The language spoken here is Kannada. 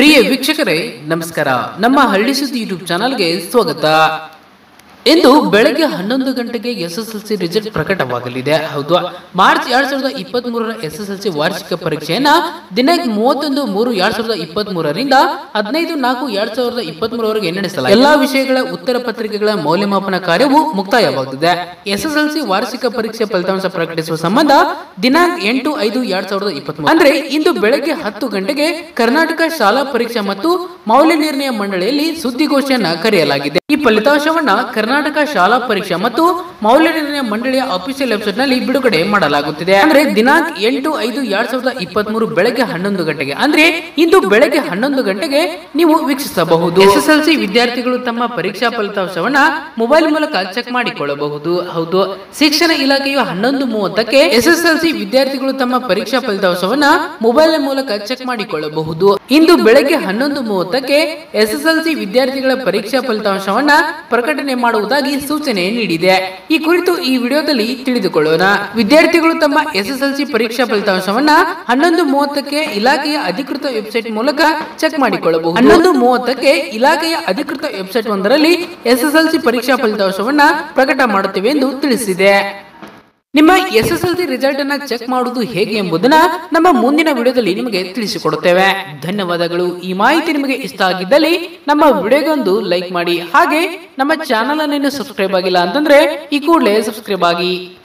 ಪ್ರಿಯ ವೀಕ್ಷಕರೇ ನಮಸ್ಕಾರ ನಮ್ಮ ಹಳ್ಳಿ ಸುದ್ದಿ ಯೂಟ್ಯೂಬ್ ಚಾನಲ್ಗೆ ಸ್ವಾಗತ ಇಂದು ಬೆಳಗ್ಗೆ ಹನ್ನೊಂದು ಗಂಟೆಗೆ ಎಸ್ಎಸ್ಎಲ್ಸಿ ರಿಸಲ್ಟ್ ಪ್ರಕಟವಾಗಲಿದೆ ಹೌದು ಮಾರ್ಚ್ ಎರಡ್ ಸಾವಿರದ ಇಪ್ಪತ್ತ್ ಮೂರರ ಎಸ್ಎಸ್ಎಲ್ಸಿ ವಾರ್ಷಿಕ ಪರೀಕ್ಷೆಯನ್ನ ದಿನಾಂಕ ಮೂವತ್ತೊಂದು ಮೂರು ಎರಡ್ ಸಾವಿರದ ಇಪ್ಪತ್ತ್ ಮೂರರಿಂದ ಹದಿನೈದು ನಾಲ್ಕು ಎರಡ್ ಸಾವಿರದ ಇಪ್ಪತ್ತ್ ಮೂರವರೆಗೆ ನಡೆಸಲಾಗಿದೆ ಎಲ್ಲಾ ವಿಷಯಗಳ ಉತ್ತರ ಪತ್ರಿಕೆಗಳ ಮೌಲ್ಯಮಾಪನ ಕಾರ್ಯವು ಮುಕ್ತಾಯವಾಗಿದೆ ಎಸ್ಎಸ್ಎಲ್ಸಿ ವಾರ್ಷಿಕ ಪರೀಕ್ಷೆ ಫಲಿತಾಂಶ ಪ್ರಕಟಿಸುವ ಸಂಬಂಧ ದಿನಾಂಕ ಎಂಟು ಐದು ಎರಡ್ ಸಾವಿರದ ಇಪ್ಪತ್ತ್ ಅಂದ್ರೆ ಇಂದು ಬೆಳಗ್ಗೆ ಹತ್ತು ಗಂಟೆಗೆ ಕರ್ನಾಟಕ ಶಾಲಾ ಪರೀಕ್ಷಾ ಮತ್ತು ಮೌಲ್ಯ ನಿರ್ಣಯ ಮಂಡಳಿಯಲ್ಲಿ ಸುದ್ದಿಗೋಷ್ಠಿಯನ್ನ ಕರೆಯಲಾಗಿದೆ ಈ ಫಲಿತಾಂಶವನ್ನ ಕರ್ನಾಟಕ ಶಾಲಾ ಪರೀಕ್ಷಾ ಮತ್ತು ಮೌಲ್ಯ ನಿರ್ಣಯ ಮಂಡಳಿಯ ಅಫಿಷಿಯಲ್ ವೆಬ್ಸೈಟ್ ನಲ್ಲಿ ಬಿಡುಗಡೆ ಮಾಡಲಾಗುತ್ತಿದೆ ಅಂದ್ರೆ ದಿನಾಂಕ ಎಂಟು ಐದು ಎರಡ್ ಸಾವಿರದ ಇಪ್ಪತ್ತ್ ಮೂರು ಬೆಳಗ್ಗೆ ಹನ್ನೊಂದು ಗಂಟೆಗೆ ಅಂದ್ರೆ ಇಂದು ಬೆಳಗ್ಗೆ ಹನ್ನೊಂದು ಗಂಟೆಗೆ ನೀವು ವೀಕ್ಷಿಸಬಹುದು ಎಸ್ಎಸ್ಎಲ್ಸಿ ವಿದ್ಯಾರ್ಥಿಗಳು ತಮ್ಮ ಪರೀಕ್ಷಾ ಫಲಿತಾಂಶವನ್ನ ಮೊಬೈಲ್ ಮೂಲಕ ಚೆಕ್ ಮಾಡಿಕೊಳ್ಳಬಹುದು ಹೌದು ಶಿಕ್ಷಣ ಇಲಾಖೆಯು ಹನ್ನೊಂದು ಮೂವತ್ತಕ್ಕೆ ಎಸ್ಎಸ್ಎಲ್ಸಿ ವಿದ್ಯಾರ್ಥಿಗಳು ತಮ್ಮ ಪರೀಕ್ಷಾ ಫಲಿತಾಂಶವನ್ನ ಮೊಬೈಲ್ ಮೂಲಕ ಚೆಕ್ ಮಾಡಿಕೊಳ್ಳಬಹುದು ಇಂದು ಬೆಳಗ್ಗೆ ಹನ್ನೊಂದು ಮೂವತ್ತಕ್ಕೆ ಎಸ್ಎಸ್ಎಲ್ಸಿ ವಿದ್ಯಾರ್ಥಿಗಳ ಪರೀಕ್ಷಾ ಫಲಿತಾಂಶವನ್ನ ಪ್ರಕಟಣೆ ಮಾಡುವುದಾಗಿ ಸೂಚನೆ ನೀಡಿದೆ ಈ ಕುರಿತು ಈ ವಿಡಿಯೋದಲ್ಲಿ ತಿಳಿದುಕೊಳ್ಳೋಣ ವಿದ್ಯಾರ್ಥಿಗಳು ತಮ್ಮ ಎಸ್ಎಸ್ಎಲ್ಸಿ ಪರೀಕ್ಷಾ ಫಲಿತಾಂಶವನ್ನ ಹನ್ನೊಂದು ಮೂವತ್ತಕ್ಕೆ ಇಲಾಖೆಯ ಅಧಿಕೃತ ವೆಬ್ಸೈಟ್ ಮೂಲಕ ಚೆಕ್ ಮಾಡಿಕೊಳ್ಳಬಹುದು ಹನ್ನೊಂದು ಮೂವತ್ತಕ್ಕೆ ಇಲಾಖೆಯ ಅಧಿಕೃತ ವೆಬ್ಸೈಟ್ ಒಂದರಲ್ಲಿ ಎಸ್ಎಸ್ಎಲ್ಸಿ ಪರೀಕ್ಷಾ ಫಲಿತಾಂಶವನ್ನ ಪ್ರಕಟ ಮಾಡುತ್ತೇವೆ ಎಂದು ತಿಳಿಸಿದೆ ನಿಮ್ಮ S S L C result ಅನ್ನ ಚೆಕ್ ಮಾಡುವುದು ಹೇಗೆ ಎಂಬುದನ್ನ ನಮ್ಮ ಮುಂದಿನ ವಿಡಿಯೋದಲ್ಲಿ ನಿಮಗೆ ತಿಳಿಸಿಕೊಡುತ್ತೇವೆ ಧನ್ಯವಾದಗಳು ಈ ಮಾಹಿತಿ ನಿಮಗೆ ಇಷ್ಟ ಆಗಿದ್ದಲ್ಲಿ ನಮ್ಮ ವಿಡಿಯೋಗೊಂದು ಲೈಕ್ ಮಾಡಿ ಹಾಗೆ ನಮ್ಮ ಚಾನಲ್ ಅನ್ನು ಸಬ್ಸ್ಕ್ರೈಬ್ ಆಗಿಲ್ಲ ಅಂತಂದ್ರೆ ಈ ಕೂಡಲೇ ಸಬ್ಸ್ಕ್ರೈಬ್ ಆಗಿ